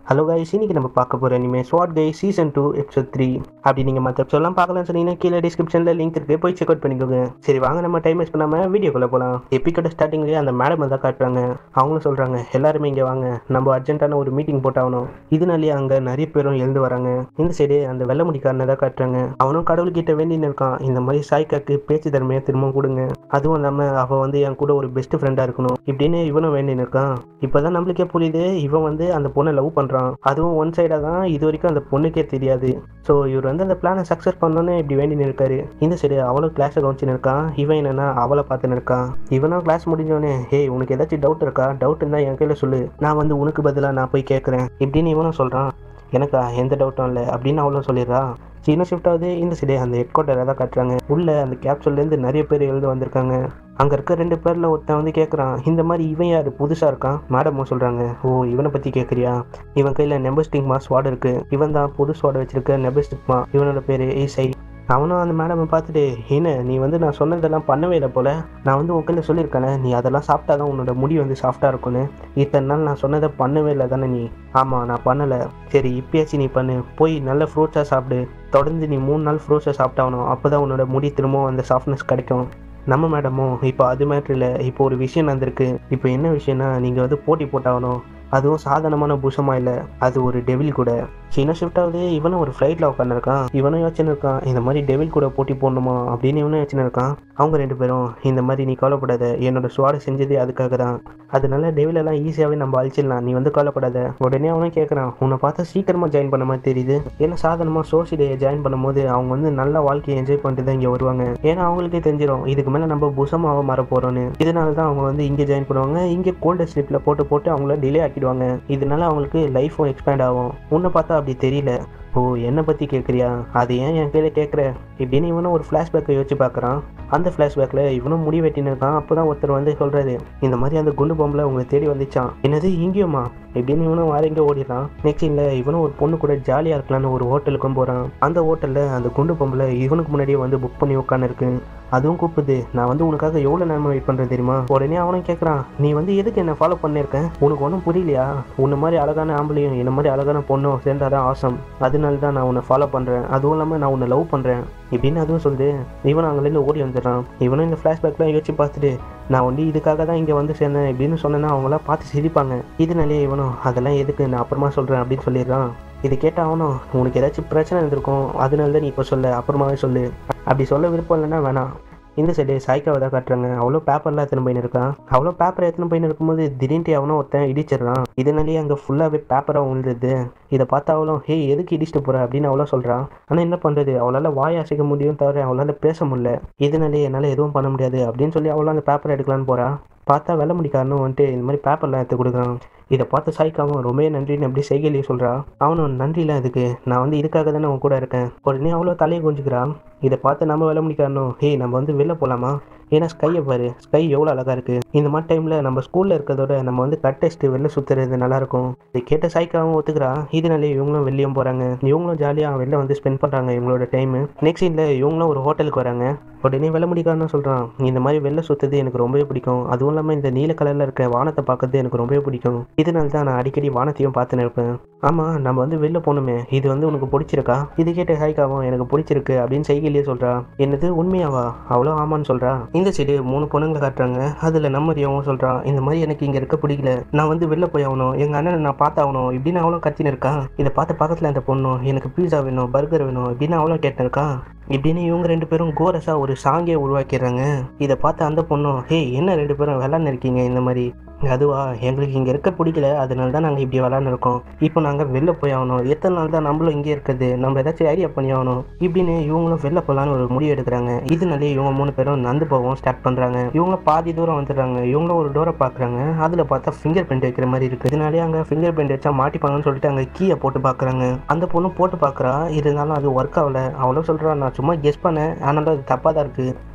hello guys இன்னைக்கு நம்ம பார்க்க போகிற இனிமே swat guy season two episode three அப்படி நீங்கள் மற்ற எபிசோட்லாம் பார்க்கலாம்னு சொன்னீங்கன்னா கீழே டிஸ்கிரிப்ஷனில் லிங்க் இருக்கு போய் செக் அவுட் பண்ணிக்கோங்க சரி வாங்க நம்ம டைம் வேஸ்ட் பண்ணாமல் வீடியோக்குள்ளே போகலாம் எப்பிக்கோட ஸ்டார்டிங்லேயே அந்த மேடம் தான் காட்டுறாங்க அவங்களும் சொல்கிறாங்க எல்லாருமே இங்கே வாங்க நம்ம அர்ஜென்ட்டான ஒரு மீட்டிங் போட்டாகணும் இதனாலேயே அங்கே நிறைய பேரும் எழுந்து வராங்க இந்த சைடு அந்த வெள்ள முடிக்காரனை தான் காட்டுறாங்க அவனும் கடவுள்கிட்ட வேண்டின்னு இருக்கான் இந்த மாதிரி சாய்க்காக்கு பேச்சு திறமையை திரும்ப கொடுங்க அதுவும் இல்லாமல் அவள் வந்து என் கூட ஒரு பெஸ்ட் ஃப்ரெண்டாக இருக்கணும் இப்படின்னு இவனும் வேண்டின்னு இருக்கான் இப்போதான் நம்மளுக்கே புரியுது இவன் வந்து அந்த பொண்ணை லவ் பண்ணுறான் அதுவும் ஒன் சைடாக தான் இது வரைக்கும் அந்த பொண்ணுக்கே தெரியாது ஸோ இவர் வந்து அந்த பிளானை சக்ஸஸ் பண்ணணும்னு இப்படி வேண்டின்னு இருக்காரு இந்த சைடு அவளும் கிளாஸை கவனிச்சுன்னு இருக்கான் இவன் என்னன்னா அவளை பார்த்துன்னு இருக்கான் இவனும் கிளாஸ் முடிஞ்சோடனே ஹேய் உனக்கு ஏதாச்சும் டவுட் இருக்கா டவுட் இருந்தால் என் கையில் சொல்லு நான் வந்து உனக்கு பதிலாக நான் போய் கேட்குறேன் இப்படின்னு இவனும் சொல்கிறான் எனக்கா எந்த டவுட்டும் இல்லை அப்படின்னு அவளும் சொல்லிடுறா சின்ன ஷிஃப்ட் ஆகுது இந்த சைடு அந்த ஹெட் குவார்ட்டரை தான் காட்டுறாங்க உள்ள அந்த கேப்சூல்லேருந்து நிறைய பேர் எழுந்து வந்திருக்காங்க அங்கே இருக்க ரெண்டு பேரில் ஒருத்தன் வந்து கேட்குறான் இந்த மாதிரி இவன் யார் புதுசாக இருக்கான் மேடமும் சொல்கிறாங்க ஓ இவனை பற்றி கேட்குறியா இவன் கையில் நெபஸ்டிக்மா ஸ்வாட் இருக்குது இவன் தான் புது ஸ்வாட் வச்சிருக்க நெபஸ்டிக்மா இவனோட பேர் ஈசை அவனும் அந்த மேடமை பார்த்துட்டு என்ன நீ வந்து நான் சொன்னதெல்லாம் பண்ணவே இல்லை போல நான் வந்து உங்கள்கிட்ட சொல்லியிருக்கேனே நீ அதெல்லாம் சாப்பிட்டா தான் உன்னோட முடி வந்து சாஃப்டாக இருக்கும்னு இத்தனை நாள் நான் சொன்னதை பண்ணவே இல்லை தானே நீ ஆமாம் நான் பண்ணலை சரி இப்பயாச்சும் நீ பண்ணு போய் நல்ல ஃப்ரூட்ஸாக சாப்பிடு தொடர்ந்து நீ மூணு நாள் ஃப்ரூட்ஸை சாப்பிட்டாகணும் அப்போ தான் உன்னோட முடி திரும்பவும் அந்த சாஃப்ட்னஸ் கிடைக்கும் நம்ம மேடமும் இப்போ அது மேட்ரு இல்லை இப்போ ஒரு விஷயம் நடந்திருக்கு இப்போ என்ன விஷயம்னா நீங்கள் வந்து போட்டி போட்டாகணும் அதுவும் சாதாரணமான பூஷமா இல்லை அது ஒரு டெவில் கூட சின்ன ஷிஃப்ட் ஆகுது இவனும் ஒரு ஃப்ளைட்டில் உட்காந்துருக்கான் இவனும் யோசனை இருக்கான் இந்த மாதிரி டெவில் கூட போட்டி போடணுமா அப்படின்னு இவனும் யோசனை இருக்கான் அவங்க ரெண்டு பேரும் இந்த மாதிரி நீ கவலைப்படாத என்னோட சுவாடு செஞ்சதே அதுக்காக தான் அதனால டெவிலெல்லாம் ஈஸியாகவே நம்ம அழிச்சிடலாம் நீ வந்து கவலைப்படாத உடனே அவனும் கேட்குறான் உன்னை பார்த்தா சீக்கிரமாக ஜாயின் பண்ண மாதிரி தெரியுது ஏன்னா சாதாரணமாக சோசியல் டே ஜாயின் பண்ணும்போது அவங்க வந்து நல்ல வாழ்க்கையை என்ஜாய் பண்ணிட்டு தான் இங்கே வருவாங்க ஏன்னா அவங்களுக்கே தெரிஞ்சிடும் இதுக்கு மேலே நம்ம புசமாக மாற போகிறோன்னு இதனால தான் அவங்க வந்து இங்கே ஜாயின் பண்ணுவாங்க இங்கே கோல்டு ஸ்லிப்பில் போட்டு போட்டு அவங்கள டிலே ஆக்கிடுவாங்க இதனால அவங்களுக்கு லைஃப்பும் எக்ஸ்பேண்ட் ஆகும் உன்னை பார்த்தா அப்படி தெரியல ஓ என்னை பற்றி கேட்குறியா அது ஏன் என் கையில் கேட்குற இப்படின்னு இவனும் ஒரு ஃப்ளாஷ்பேக்கை யோசிச்சு பார்க்குறான் அந்த ஃப்ளாஷ்பேக்கில் இவனும் முடி வெட்டின்னு இருக்கான் அப்போ தான் ஒருத்தர் வந்து சொல்கிறாரு இந்த மாதிரி அந்த குண்டு பொம்பளை உங்களை தேடி வந்துச்சான் என்னது இங்கேயுமா இப்படின்னு இவனும் வேற எங்கே ஓடிடுறான் நெக்ஸ்ட் இல்லை இவனும் ஒரு பொண்ணு கூட ஜாலியாக இருக்கலாம்னு ஒரு ஹோட்டலுக்கும் போகிறான் அந்த ஹோட்டலில் அந்த குண்டு பொம்பளை இவனுக்கு முன்னாடியே வந்து புக் பண்ணி உட்காந்துருக்கு அதுவும் கூப்பிடுது நான் வந்து உனக்காக எவ்வளோ நேரமாக வெயிட் பண்ணுறேன் தெரியுமா உடனே அவனும் கேட்குறான் நீ வந்து எதுக்கு என்ன ஃபாலோ பண்ணியிருக்கேன் உனக்கு ஒன்றும் புரியலையா உன்ன மாதிரி அழகான ஆம்பளையும் என்ன மாதிரி அழகான பொண்ணும் சேர்ந்தாதான் ஆசம் அதனால தான் நான் உன்னை ஃபாலோ பண்ணுறேன் அதுவும் இல்லாமல் நான் உன்னை லவ் பண்ணுறேன் இப்படின்னு அதுவும் சொல்லுது இவன் அங்கேருந்து ஓடி வந்துடுறான் இவனும் இந்த ஃப்ளாஷ்பேக்லாம் யோசிச்சு பார்த்துட்டு நான் வந்து இதுக்காக தான் இங்கே வந்து சேர்ந்தேன் இப்படின்னு சொன்னேன்னா அவங்களாம் பார்த்து சிரிப்பாங்க இதனாலேயே இவனும் அதெல்லாம் எதுக்கு நான் அப்புறமா சொல்கிறேன் அப்படின்னு சொல்லிடுறான் இது கேட்ட அவனும் உனக்கு ஏதாச்சும் பிரச்சனை இருந்திருக்கும் அதனால தான் நீ இப்போ சொல்ல அப்புறமாவே சொல்லு அப்படி சொல்ல விருப்பம் இல்லைன்னா வேணாம் இந்த சைடு சாய்க்காவை தான் காட்டுறாங்க அவ்வளோ பேப்பர்லாம் எத்தனை பையன் இருக்கான் அவ்வளோ பேப்பர் எத்தனை பையன் இருக்கும்போது திடீர்னு அவனும் ஒருத்தன் இடிச்சிடுறான் இதனாலேயே அங்கே ஃபுல்லாகவே பேப்பராக விழுந்தது இதை பார்த்து அவளும் ஹே எதுக்கு இடிச்சிட்டு போகிற அப்படின்னு அவ்வளோ சொல்கிறான் ஆனால் என்ன பண்ணுறது அவளால் வாய் அசைக்க முடியும் தவிர அவளால் பேச முடியல இதனாலே என்னால் எதுவும் பண்ண முடியாது அப்படின்னு சொல்லி அவளும் அந்த பேப்பரை எடுக்கலான்னு போகிறா பார்த்தா வெள்ள முடிக்காரனும் வந்துட்டு இந்த மாதிரி பேப்பர்லாம் எடுத்து கொடுக்குறான் இதை பார்த்து சாய்க்காவும் ரொம்ப நன்றின்னு அப்படி செய்கையிலேயே சொல்கிறா அவனும் நன்றிலாம் இதுக்கு நான் வந்து இதுக்காக தானே உன் கூட இருக்கேன் உடனே அவ்வளோ தலையை கொஞ்சிக்கிறான் இதை பார்த்து நம்ம வெள்ள முடிக்காரனும் ஹே நம்ம வந்து வெளில போகலாமா ஏன்னா ஸ்கையை பாரு ஸ்கை எவ்வளோ அழகாக இருக்குது இந்த மாதிரி டைமில் நம்ம ஸ்கூலில் இருக்கிறதோட நம்ம வந்து கட் டெஸ்ட்டு வெளில சுற்றுறது நல்லாயிருக்கும் இதை கேட்ட சாய்க்காவும் ஒத்துக்கிறா இதனாலே இவங்களும் வெளியும் போகிறாங்க இவங்களும் ஜாலியாக வெளில வந்து ஸ்பெண்ட் பண்ணுறாங்க இவங்களோட டைமு நெக்ஸ்ட் சீனில் இவங்களும் ஒரு ஹோட்டலுக்கு வராங்க உடனே வெள்ள முடிக்காரன்னு சொல்கிறான் இந்த மாதிரி வெளில சுற்றுறது எனக்கு ரொம்பவே பிடிக்கும் அதுவும் இல்லாமல் இந்த நீல கலரில் இருக்க வானத்தை பார்க்கறது எனக்கு ரொம்பவே பிடிக்கும் இதனால தான் நான் அடிக்கடி வானத்தையும் பார்த்துன்னு இருப்பேன் ஆமாம் நம்ம வந்து வெளில போகணுமே இது வந்து உனக்கு பிடிச்சிருக்கா இது கேட்ட ஹாய்க்காவும் எனக்கு பிடிச்சிருக்கு அப்படின்னு செய்கையிலேயே சொல்கிறா என்னது உண்மையாவா அவ்வளோ ஆமான்னு சொல்கிறா இந்த சைடு மூணு பொண்ணுங்களை காட்டுறாங்க அதில் நம்ம ரியாவும் சொல்கிறான் இந்த மாதிரி எனக்கு இங்கே இருக்க பிடிக்கல நான் வந்து வெளில போய் ஆகணும் எங்கள் அண்ணனை நான் பார்த்தாகணும் இப்படின்னு அவளும் கத்தின்னு இருக்கான் இதை பார்த்து பக்கத்தில் அந்த பொண்ணும் எனக்கு பீஸா வேணும் பர்கர் வேணும் இப்படின்னு அவளும் கேட்டு இருக்கா இப்படின்னு இவங்க ரெண்டு பேரும் கோரஸாக ஒரு சாங்கே உருவாக்கிடுறாங்க இதை பார்த்து அந்த பொண்ணும் ஹே என்ன ரெண்டு பேரும் விளாட்னு இருக்கீங்க இந்த மாதிரி அதுவா எங்களுக்கு இங்கே இருக்க பிடிக்கல அதனால தான் நாங்கள் இப்படி விளாட்னு இருக்கோம் இப்போ நாங்கள் வெளில போய் ஆகணும் எத்தனை நாள் தான் நம்மளும் இங்கே இருக்குது நம்ம ஏதாச்சும் ஐடியா பண்ணி ஆகணும் இப்படின்னு இவங்களும் வெளில போகலான்னு ஒரு முடிவு எடுக்கிறாங்க இதனாலே இவங்க மூணு பேரும் நந்து போகவும் ஸ்டார்ட் பண்ணுறாங்க இவங்களும் பாதி தூரம் வந்துடுறாங்க இவங்களும் ஒரு டோரை பார்க்குறாங்க அதில் பார்த்தா ஃபிங்கர் பிரிண்ட் வைக்கிற மாதிரி இருக்குது இதனாலே அங்கே ஃபிங்கர் பிரிண்ட் வச்சா மாட்டிப்பாங்கன்னு சொல்லிட்டு அங்கே கீயை போட்டு பார்க்குறாங்க அந்த பொண்ணு போட்டு பார்க்குறா இருந்தாலும் அது ஒர்க் ஆகல அவ்வளோ சொல்கிறா நான் சும்மா கெஸ் பண்ணேன் ஆனாலும் அது தப்பாக தான் இருக்குது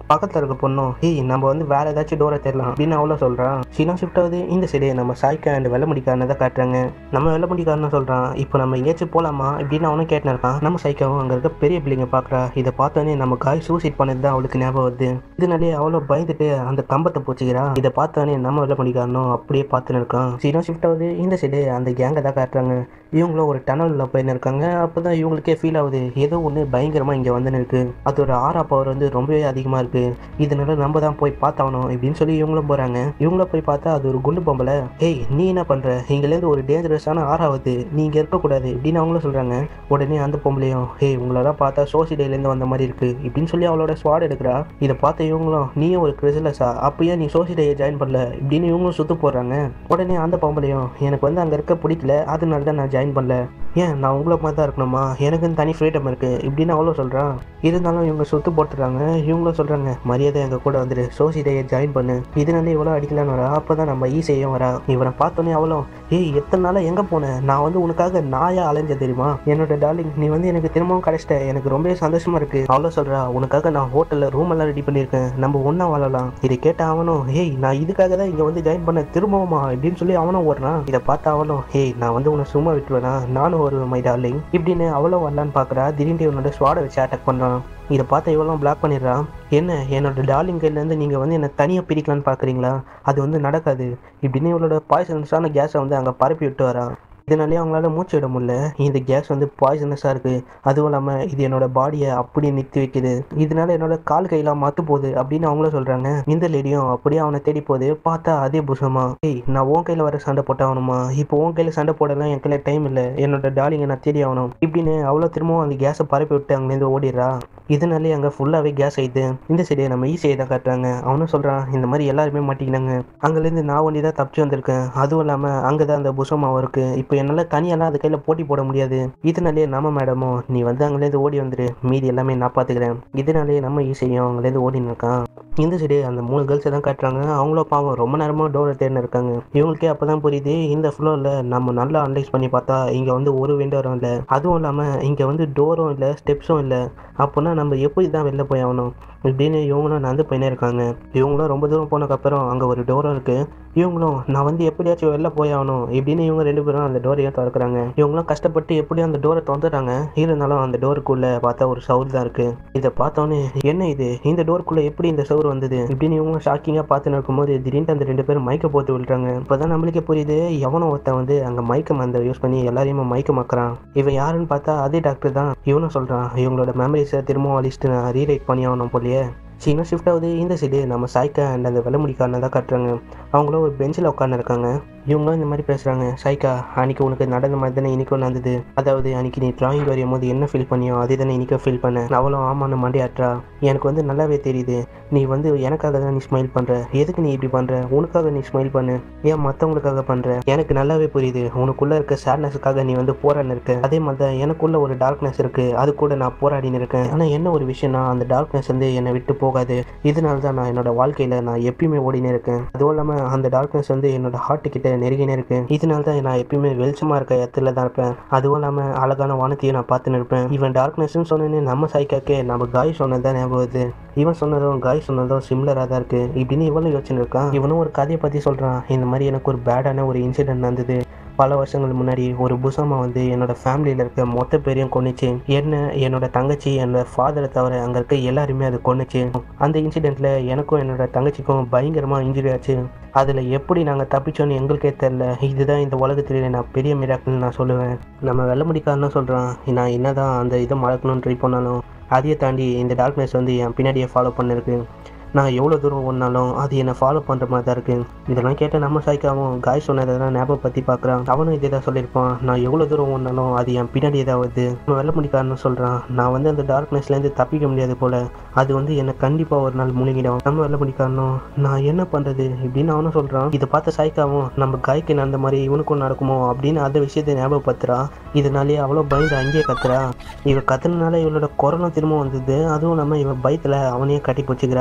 பக்கத்தில் இருக்க பொண்ணும் ஏய் நம்ம வந்து வேற ஏதாச்சும் டோரை தேடலாம் அப்படின்னு அவ்வளோ சொல்கிறான் சீனா ஷிஃப்ட் ஆகுது இந்த சைடு நம்ம சாய்க்கா அண்ட் வெள்ள முடிக்காரனை தான் காட்டுறாங்க நம்ம வெள்ள முடிக்காரன்னு சொல்கிறான் இப்போ நம்ம எங்கேயாச்சும் போகலாமா இப்படின்னு அவனும் கேட்டுன்னு இருக்கான் நம்ம சைக்காவும் அங்கே இருக்க பெரிய பிள்ளைங்க பார்க்குறா இதை பார்த்தோன்னே நம்ம காய் சூசைட் பண்ணது தான் அவளுக்கு ஞாபகம் வருது இதனாலே அவ்வளோ பயந்துட்டு அந்த கம்பத்தை பூச்சிக்கிறா இதை பார்த்தோன்னே நம்ம வெள்ள முடிக்காரனும் அப்படியே பார்த்துன்னு இருக்கான் சீனா ஷிஃப்ட் ஆகுது இந்த சைடு அந்த கேங்கை தான் காட்டுறாங்க இவங்களும் ஒரு டனலில் போயின்னு இருக்காங்க அப்போ தான் இவங்களுக்கே ஃபீல் ஆகுது ஏதோ ஒன்று பயங்கரமாக இங்கே வந்துன்னு இருக்கு அதோட ஆரா பவர் வந்து ரொம்பவே அதிகமாக இருக்கு இதனால நம்ம தான் போய் பார்த்தாகணும் இப்படின்னு சொல்லி இவங்களும் போகிறாங்க இவங்களும் போய் பார்த்தா அது ஒரு குண்டு பொம்பளை ஏய் நீ என்ன பண்ணுற இங்கேருந்து ஒரு டேஞ்சரஸான ஆறாவது நீ இங்கே இருக்கக்கூடாது இப்படின்னு அவங்களும் சொல்கிறாங்க உடனே அந்த பொம்பளையும் ஏய் உங்களெல்லாம் பார்த்தா சோசிடேலேருந்து வந்த மாதிரி இருக்கு இப்படின்னு சொல்லி அவளோட ஸ்வாட் எடுக்கிறா இதை பார்த்த இவங்களும் நீயும் ஒரு கிறிஸ்லஸா அப்பயே நீ சோசிடையை ஜாயின் பண்ணல இப்படின்னு இவங்களும் சுத்து போடுறாங்க உடனே அந்த பொம்பளையும் எனக்கு வந்து அங்கே இருக்க பிடிக்கல அதனால தான் நான் ஜாயின் பண்ணல ஏன் நான் உங்களை மாதிரி தான் இருக்கணுமா எனக்குன்னு தனி ஃப்ரீடம் இருக்கு இப்படின்னு அவ்வளோ சொல்கிறான் இருந்தாலும் இவங்க சுத்து போட்டுறாங்க இவங்களும் சொல்கிறாங்க மரியாதை எங்கள் கூட வந்துடு சோசிடையை ஜாயின் பண்ணு இதனால இவ்வளோ அடிக்கலான்னு வரா அப்போ தான் நம்ம ஈஸியும் வரா இவனை பார்த்தோன்னே அவ்வளோ ஏய் எத்தனை நாளாக எங்கே போனேன் நான் வந்து உனக்காக நாயா அலைஞ்ச தெரியுமா என்னோட டார்லிங் நீ வந்து எனக்கு திரும்பவும் கிடைச்சிட்ட எனக்கு ரொம்பவே சந்தோஷமா இருக்கு அவ்வளோ சொல்றா உனக்காக நான் ஹோட்டலில் ரூம் எல்லாம் ரெடி பண்ணியிருக்கேன் நம்ம ஒன்றா வாழலாம் இதை கேட்ட அவனும் ஏய் நான் இதுக்காக தான் இங்கே வந்து ஜாயின் பண்ண திரும்பவுமா இப்படின்னு சொல்லி அவனும் ஓடுறான் இதை பார்த்து அவனும் ஏய் நான் வந்து உன்னை சும்மா விட்டுருவேனா நானும் வருவேன் மை டார்லிங் இப்படின்னு அவளும் வரலான்னு பார்க்குறா திடீர்னு இவனோட ஸ்வாடை வச்சு அட்டாக் பண்ணுறான் இதை பார்த்து இவளும் பிளாக் பண்ணிடுறான் என்ன என்னோட டார்லிங் கையிலேருந்து நீங்கள் வந்து என்னை தனியாக பிரிக்கலான்னு பார்க்குறீங்களா அது வந்து நடக்காது இப்படின்னு இவளோட பாய்சன்ஸான கேஸை வந்து அங்கே பரப்பி விட்டு வரா இதனாலே அவங்களால மூச்சு விட முடியல இந்த கேஸ் வந்து பாய்சனஸாக இருக்குது அதுவும் இல்லாமல் இது என்னோட பாடியை அப்படியே நிறுத்தி வைக்குது இதனால என்னோட கால் கையெல்லாம் மத்து போகுது அப்படின்னு அவங்களும் சொல்கிறாங்க இந்த லேடியும் அப்படியே அவனை தேடி போகுது பார்த்தா அதே புஷமா ஏய் நான் உன் கையில் வர சண்டை போட்டாகணுமா இப்போ உன் கையில் சண்டை போடலாம் என் கையில் டைம் இல்லை என்னோட டார்லிங்கை நான் தேடி ஆகணும் இப்படின்னு அவ்வளோ திரும்பவும் அந்த கேஸை பரப்பி விட்டு அங்கேருந்து ஓடிடுறா இதனாலே அங்கே ஃபுல்லாகவே கேஸ் ஆயிடுது இந்த சைடு நம்ம ஈஸியை தான் காட்டுறாங்க அவனும் சொல்கிறான் இந்த மாதிரி எல்லாருமே மாட்டிக்கினாங்க அங்கேருந்து நான் ஒண்டி தான் தப்பிச்சு வந்திருக்கேன் அதுவும் இல்லாமல் அங்கே தான் அந்த புஷமாவும் இருக்குது இப்போ என்னால் தனியெல்லாம் அது கையில் போட்டி போட முடியாது இதனாலே நம்ம மேடமும் நீ வந்து அங்கேருந்து ஓடி வந்துரு மீதி எல்லாமே நான் பார்த்துக்கிறேன் இதனாலே நம்ம ஈஸியும் அங்கேருந்து ஓடின்னு இருக்கான் இந்த சைடு அந்த மூணு கேர்ள்ஸை தான் காட்டுறாங்க அவங்களும் பாவம் ரொம்ப நேரமாக டோரை தேடின்னு இருக்காங்க இவங்களுக்கே அப்போ தான் புரியுது இந்த ஃப்ளோரில் நம்ம நல்லா அனலைஸ் பண்ணி பார்த்தா இங்கே வந்து ஒரு விண்டோரும் இல்லை அதுவும் இல்லாமல் இங்கே வந்து டோரும் இல்லை ஸ்டெப்ஸும் இல்லை அப்போனா நம்ம எப்படி தான் வெளில போய் ஆகணும் இப்படின்னு இவங்களும் நடந்து போயினே இருக்காங்க இவங்களும் ரொம்ப தூரம் போனதுக்கப்புறம் அங்கே ஒரு டோரும் இருக்குது இவங்களும் நான் வந்து எப்படியாச்சும் வெளில போய் ஆகணும் இப்படின்னு இவங்க ரெண்டு பேரும் அந்த டோரையும் திறக்கிறாங்க இவங்களும் கஷ்டப்பட்டு எப்படியும் அந்த டோரை திறந்துட்டாங்க இருந்தாலும் அந்த டோருக்குள்ளே பார்த்தா ஒரு சவுர் தான் இருக்குது இதை பார்த்தோன்னே என்ன இது இந்த டோருக்குள்ளே எப்படி இந்த சவுர் வந்தது இப்படின்னு இவங்க ஷாக்கிங்காக பார்த்துன்னு இருக்கும்போது திடீர்னு அந்த ரெண்டு பேரும் மைக்கை போட்டு விழுறாங்க இப்போதான் நம்மளுக்கே புரியுது எவனோ ஒருத்தன் வந்து அங்கே மைக்க மந்த யூஸ் பண்ணி எல்லாரையுமே மைக்க மக்கிறான் இவன் யாருன்னு பார்த்தா அதே டாக்டர் தான் இவனும் சொல்கிறான் இவங்களோட மெமரிஸை திரும்பவும் அழிச்சிட்டு நான் ரீரைட் பண்ணி ஆகணும் போலயே சீனா ஷிஃப்ட் ஆகுது இந்த சைடு நம்ம சாய்க்கா அண்ட் அந்த வெள்ளமுடிக்காரனை தான் காட்டுறாங்க அவங்களும் ஒரு பெஞ்சில் உட்காந்து இருக்காங்க இவங்களும் இந்த மாதிரி பேசுகிறாங்க சாய்க்கா அன்னைக்கு உனக்கு நடந்த மாதிரி தானே இன்றைக்கும் நடந்தது அதாவது அன்னைக்கு நீ டிராயிங் வரையும் போது என்ன ஃபீல் பண்ணியோ அதே தானே இன்றைக்கும் ஃபீல் பண்ண அவளும் ஆமான்னு மண்டையாட்டுறா எனக்கு வந்து நல்லாவே தெரியுது நீ வந்து எனக்காக தான் நீ ஸ்மைல் பண்ணுற எதுக்கு நீ இப்படி பண்ணுற உனக்காக நீ ஸ்மைல் பண்ணு ஏன் மற்றவங்களுக்காக பண்ணுற எனக்கு நல்லாவே புரியுது உனக்குள்ளே இருக்க சேட்னஸுக்காக நீ வந்து போராடின்னு இருக்க அதே மாதிரி தான் எனக்குள்ள ஒரு டார்க்னஸ் இருக்குது அது கூட நான் போராடின்னு இருக்கேன் ஆனால் என்ன ஒரு விஷயம்னா அந்த டார்க்னஸ் வந்து என்னை விட்டு போகாது இதனால தான் நான் என்னோட வாழ்க்கையில் நான் எப்பயுமே ஓடினே இருக்கேன் அதுவும் இல்லாமல் அந்த டார்க்னஸ் வந்து என்னோட ஹார்ட் கிட்ட நெருங்கினே இருக்கு இதனால தான் நான் எப்பயுமே வெளிச்சமாக இருக்க இடத்துல தான் இருப்பேன் அதுவும் இல்லாமல் அழகான வானத்தையும் நான் பார்த்துன்னு இருப்பேன் இவன் டார்க்னஸ்னு சொன்னேன்னு நம்ம சாய்க்காக்கே நம்ம காய் சொன்னது தான் ஞாபகம் வருது இவன் சொன்னதும் காய் சொன்னதும் சிம்லராக தான் இருக்குது இப்படின்னு இவனும் யோசிச்சுன்னு இருக்கான் இவனும் ஒரு கதையை பற்றி சொல்கிறான் இந்த மாதிரி எனக்கு ஒரு பேடான ஒரு இன்சிடென்ட் நடந்தது பல வருஷங்கள் முன்னாடி ஒரு புசாமா வந்து என்னோட ஃபேமிலியில் இருக்க மொத்த பேரையும் கொன்னுச்சு என்ன என்னோட தங்கச்சி என்னோட ஃபாதரை தவிர அங்கே இருக்க எல்லாருமே அது கொன்னுச்சு அந்த இன்சிடெண்ட்டில் எனக்கும் என்னோட தங்கச்சிக்கும் பயங்கரமாக இன்ஜுரி ஆச்சு அதில் எப்படி நாங்கள் தப்பிச்சோன்னு எங்களுக்கே தெரில இதுதான் இந்த உலகத்திலே நான் பெரிய மிராக்கள்னு நான் சொல்லுவேன் நம்ம வெள்ள முடிக்காரன்னு சொல்கிறான் நான் என்னதான் அந்த இதை மறக்கணும்னு ட்ரை பண்ணாலும் அதையே தாண்டி இந்த டார்க்னஸ் வந்து என் பின்னாடியே ஃபாலோ பண்ணிருக்கு நான் எவ்வளோ தூரம் ஓடினாலும் அது என்னை ஃபாலோ பண்ணுற மாதிரி தான் இருக்குது இதெல்லாம் கேட்ட நம்ம சாய்க்காவும் காய் சொன்னதெல்லாம் ஞாபகம் பற்றி பார்க்குறான் அவனும் இதே தான் சொல்லியிருப்பான் நான் எவ்வளோ தூரம் ஓடினாலும் அது என் பின்னாடி ஏதாவது நம்ம வெள்ள முடிக்காரன்னு சொல்கிறான் நான் வந்து அந்த டார்க்னஸ்லேருந்து தப்பிக்க முடியாது போல் அது வந்து என்னை கண்டிப்பாக ஒரு நாள் முழுங்கிடும் நம்ம வெள்ள முடிக்காரனும் நான் என்ன பண்ணுறது இப்படின்னு அவனும் சொல்கிறான் இதை பார்த்த சாய்க்காவும் நம்ம காய்க்கு நடந்த மாதிரி இவனுக்கும் நடக்குமோ அப்படின்னு அந்த விஷயத்தை ஞாபகப்படுத்துறா இதனாலேயே அவ்வளோ பயந்து அங்கேயே கத்துறா இவ கத்துனனால இவளோட குரலும் திரும்ப வந்தது அதுவும் இல்லாமல் இவன் பயத்தில் அவனையே கட்டி பிடிச்சிக்கிறா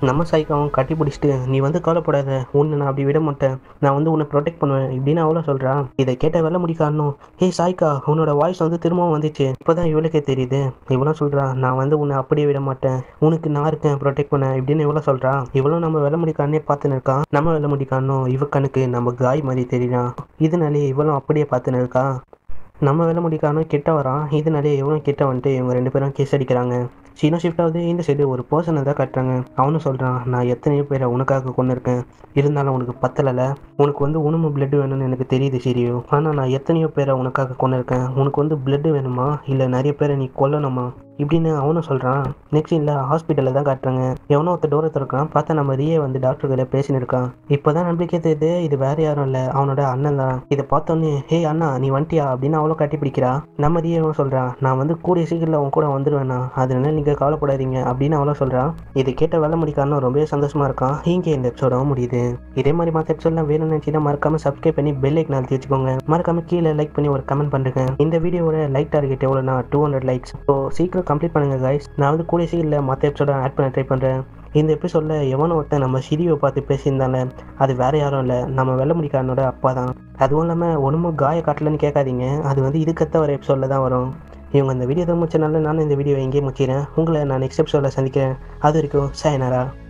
நம்ம சாய்க்காவும் கட்டி பிடிச்சிட்டு நீ வந்து கவலைப்படாத உன்னை நான் அப்படி விட மாட்டேன் நான் வந்து உன்னை ப்ரொடெக்ட் பண்ணுவேன் இப்படின்னு அவ்வளோ சொல்கிறான் இதை கேட்ட வெள்ள முடிக்காரனும் ஹே சாய்க்கா உன்னோட வாய்ஸ் வந்து திரும்பவும் வந்துச்சு இப்போதான் இவளுக்கே தெரியுது இவளும் சொல்கிறா நான் வந்து உன்னை அப்படியே விட மாட்டேன் உனக்கு நான் இருக்கேன் ப்ரொடெக்ட் பண்ண இப்படின்னு இவ்வளோ சொல்கிறான் இவளும் நம்ம வெள்ள முடிக்காரனே பார்த்துன்னு இருக்கான் நம்ம வெள்ள முடிக்காரனும் இவ கண்ணுக்கு நம்ம காய் மாதிரி தெரியறான் இதனாலே இவளும் அப்படியே பார்த்துன்னு இருக்கா நம்ம வேலை முடிக்காமல் கிட்ட வரான் இதனாலே இவனும் கிட்ட வந்துட்டு இவங்க ரெண்டு பேரும் கேஸ் அடிக்கிறாங்க சீனோ ஷிஃப்ட் ஆகுது இந்த சைடு ஒரு பர்சனை தான் கட்டுறாங்க அவனும் சொல்கிறான் நான் எத்தனையோ பேரை உனக்காக கொண்டு இருக்கேன் இருந்தாலும் உனக்கு பத்தலைல உனக்கு வந்து உணவு பிளட் வேணும்னு எனக்கு தெரியுது சரியோ ஆனால் நான் எத்தனையோ பேரை உனக்காக கொண்டு இருக்கேன் உனக்கு வந்து பிளட் வேணுமா இல்லை நிறைய பேரை நீ கொல்லணுமா இப்படின்னு அவனும் சொல்கிறான் நெக்ஸ்ட் இல்லை ஹாஸ்பிட்டலில் தான் காட்டுறாங்க எவனோ ஒருத்தர் டோரை திறக்கிறான் பார்த்தா நம்ம ரியே வந்து டாக்டர் கிட்ட பேசின்னு இருக்கான் இப்போ தான் நம்மளுக்கே தெரியுது இது வேற யாரும் இல்லை அவனோட அண்ணன் தான் இதை பார்த்தோன்னே ஹே அண்ணா நீ வந்துட்டியா அப்படின்னு அவளும் கட்டி பிடிக்கிறா நம்ம ரியவும் சொல்கிறான் நான் வந்து கூடிய சீக்கிரத்தில் அவன் கூட வந்துடுவேண்ணா அதனால நீங்கள் கவலைப்படாதீங்க அப்படின்னு அவளும் சொல்கிறான் இதை கேட்ட வேலை முடிக்காரனும் ரொம்பவே சந்தோஷமா இருக்கான் இங்கே இந்த எபிசோடவும் முடியுது இதே மாதிரி மற்ற எபிசோட்லாம் வேணும்னு நினச்சினா மறக்காம சப்ஸ்கிரைப் பண்ணி பெல் ஐக்கன் அழுத்தி வச்சுக்கோங்க மறக்காம கீழே லைக் பண்ணி ஒரு கமெண்ட் பண்ணுங்க இந்த வீடியோவோட லைக் டார்கெட் எவ்வளோனா டூ ஹண்ட்ரட் லைக்ஸ் ஸோ சீக்கிரம் கம்ப்ளீட் பண்ணுங்க கைஸ் நான் வந்து கூடிய சீக்கிரம் மற்ற எபிசோட ஆட் பண்ண ட்ரை பண்ணுறேன் இந்த எபிசோடில் எவனோ ஒருத்தன் நம்ம சிரிவை பார்த்து பேசியிருந்தால அது வேற யாரும் இல்லை நம்ம வெள்ள முடிக்காரனோட அப்பா தான் அதுவும் இல்லாமல் ஒன்றுமோ காய காட்டலன்னு கேட்காதீங்க அது வந்து இதுக்கத்த ஒரு எபிசோடில் தான் வரும் இவங்க இந்த வீடியோ தான் முடிச்சனால நானும் இந்த வீடியோ எங்கேயே முடிச்சிடறேன் உங்களை நான் நெக்ஸ்ட் எபிசோடில் சந்திக்கிறேன் அது வரைக்கும் சாயனாரா